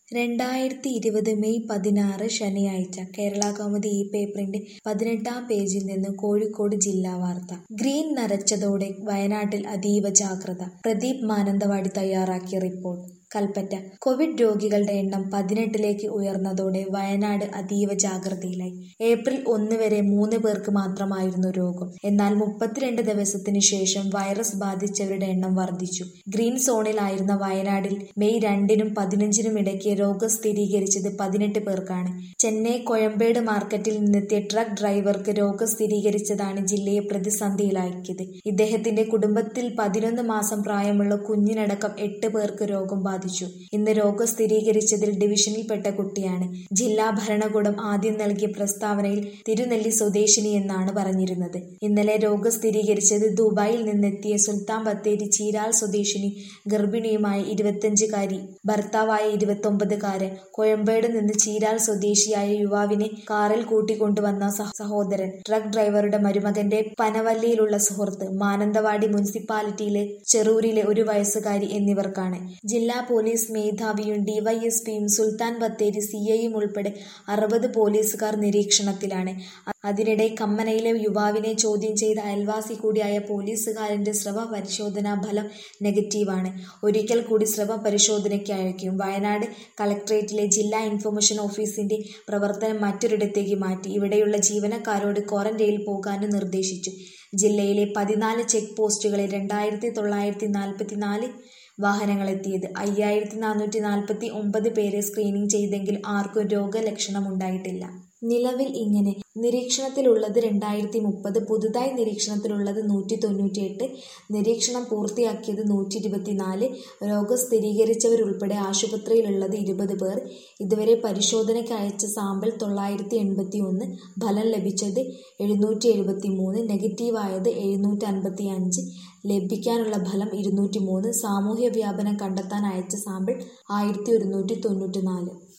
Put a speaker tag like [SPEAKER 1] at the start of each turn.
[SPEAKER 1] രണ്ടായിരത്തി ഇരുപത് മെയ് പതിനാറ് ശനിയാഴ്ച കേരളകൗമുദി ഈ പേപ്പറിന്റെ പതിനെട്ടാം പേജിൽ നിന്ന് കോഴിക്കോട് ജില്ലാ വാർത്ത ഗ്രീൻ നരച്ചതോടെ വയനാട്ടിൽ അതീവ ജാഗ്രത പ്രദീപ് മാനന്തവാടി തയ്യാറാക്കിയ റിപ്പോർട്ട് കൽപ്പറ്റ കോവിഡ് രോഗികളുടെ എണ്ണം പതിനെട്ടിലേക്ക് ഉയർന്നതോടെ വയനാട് അതീവ ജാഗ്രതയിലായി ഏപ്രിൽ ഒന്ന് വരെ മൂന്ന് പേർക്ക് മാത്രമായിരുന്നു രോഗം എന്നാൽ മുപ്പത്തിരണ്ട് ദിവസത്തിനു ശേഷം വൈറസ് ബാധിച്ചവരുടെ എണ്ണം വർദ്ധിച്ചു ഗ്രീൻ സോണിലായിരുന്ന വയനാടിൽ മെയ് രണ്ടിനും പതിനഞ്ചിനും ഇടയ്ക്ക് രോഗം സ്ഥിരീകരിച്ചത് പതിനെട്ട് പേർക്കാണ് ചെന്നൈ കോയമ്പേട് മാർക്കറ്റിൽ നിന്നെത്തിയ ട്രക്ക് ഡ്രൈവർക്ക് രോഗം സ്ഥിരീകരിച്ചതാണ് ജില്ലയെ പ്രതിസന്ധിയിലാക്കിയത് ഇദ്ദേഹത്തിന്റെ കുടുംബത്തിൽ പതിനൊന്ന് മാസം പ്രായമുള്ള കുഞ്ഞിനടക്കം എട്ട് പേർക്ക് രോഗം ബാധിച്ചു ഇന്ന് രോഗം സ്ഥിരീകരിച്ചതിൽ ഡിവിഷനിൽപ്പെട്ട കുട്ടിയാണ് ജില്ലാ ഭരണകൂടം ആദ്യം നൽകിയ പ്രസ്താവനയിൽ തിരുനെല്ലി സ്വദേശിനി എന്നാണ് പറഞ്ഞിരുന്നത് ഇന്നലെ രോഗം സ്ഥിരീകരിച്ചത് ദുബായിൽ നിന്നെത്തിയ സുൽത്താൻ ബത്തേരി ചീരാൽ സ്വദേശിനി ഗർഭിണിയുമായ ഇരുപത്തിയഞ്ചുകാരി ഭർത്താവായ ഇരുപത്തൊമ്പതുകാരൻ കോയമ്പേട് നിന്ന് ചീരാൽ സ്വദേശിയായ യുവാവിനെ കാറിൽ കൂട്ടിക്കൊണ്ടുവന്ന സഹോദരൻ ട്രക്ക് ഡ്രൈവറുടെ മരുമകന്റെ പനവല്ലിയിലുള്ള സുഹൃത്ത് മാനന്തവാടി മുനിസിപ്പാലിറ്റിയിലെ ചെറൂരിലെ ഒരു വയസ്സുകാരി എന്നിവർക്കാണ് ജില്ലാ പോലീസ് മേധാവിയും ഡിവൈഎസ്പിയും സുൽത്താൻ ബത്തേരി സിഐയും ഉൾപ്പെടെ അറുപത് പോലീസുകാർ നിരീക്ഷണത്തിലാണ് അതിനിടെ കമ്മനയിലെ യുവാവിനെ ചോദ്യം ചെയ്ത അയൽവാസി കൂടിയായ പോലീസുകാരന്റെ സ്രവ പരിശോധനാ ഫലം നെഗറ്റീവാണ് ഒരിക്കൽ കൂടി സ്രവ പരിശോധനയ്ക്ക് അയക്കും വയനാട് കളക്ടറേറ്റിലെ ജില്ലാ ഇൻഫർമേഷൻ ഓഫീസിന്റെ പ്രവർത്തനം മറ്റൊരിടത്തേക്ക് മാറ്റി ഇവിടെയുള്ള ജീവനക്കാരോട് ക്വാറന്റൈനിൽ പോകാനും നിർദ്ദേശിച്ചു ജില്ലയിലെ പതിനാല് ചെക്ക് പോസ്റ്റുകളിൽ രണ്ടായിരത്തി തൊള്ളായിരത്തി നാൽപ്പത്തി നാല് വാഹനങ്ങളെത്തിയത് അയ്യായിരത്തി നാനൂറ്റി നാൽപ്പത്തി ഒമ്പത് പേരെ സ്ക്രീനിംഗ് ചെയ്തെങ്കിൽ ആർക്കും രോഗലക്ഷണമുണ്ടായിട്ടില്ല നിലവിൽ ഇങ്ങനെ നിരീക്ഷണത്തിലുള്ളത് രണ്ടായിരത്തി മുപ്പത് പുതുതായി നിരീക്ഷണത്തിലുള്ളത് നൂറ്റി തൊണ്ണൂറ്റിയെട്ട് നിരീക്ഷണം പൂർത്തിയാക്കിയത് നൂറ്റി ഇരുപത്തിനാല് രോഗം സ്ഥിരീകരിച്ചവരുൾപ്പെടെ ആശുപത്രിയിലുള്ളത് ഇരുപത് പേർ ഇതുവരെ പരിശോധനയ്ക്ക് അയച്ച സാമ്പിൾ തൊള്ളായിരത്തി എൺപത്തി ഒന്ന് ഫലം ലഭിച്ചത് എഴുന്നൂറ്റി എഴുപത്തി മൂന്ന് നെഗറ്റീവായത് എഴുന്നൂറ്റി അൻപത്തി അഞ്ച് ലഭിക്കാനുള്ള ഫലം ഇരുന്നൂറ്റി മൂന്ന് സാമൂഹ്യ വ്യാപനം കണ്ടെത്താൻ അയച്ച സാമ്പിൾ ആയിരത്തി ഒരുന്നൂറ്റി തൊണ്ണൂറ്റി നാല്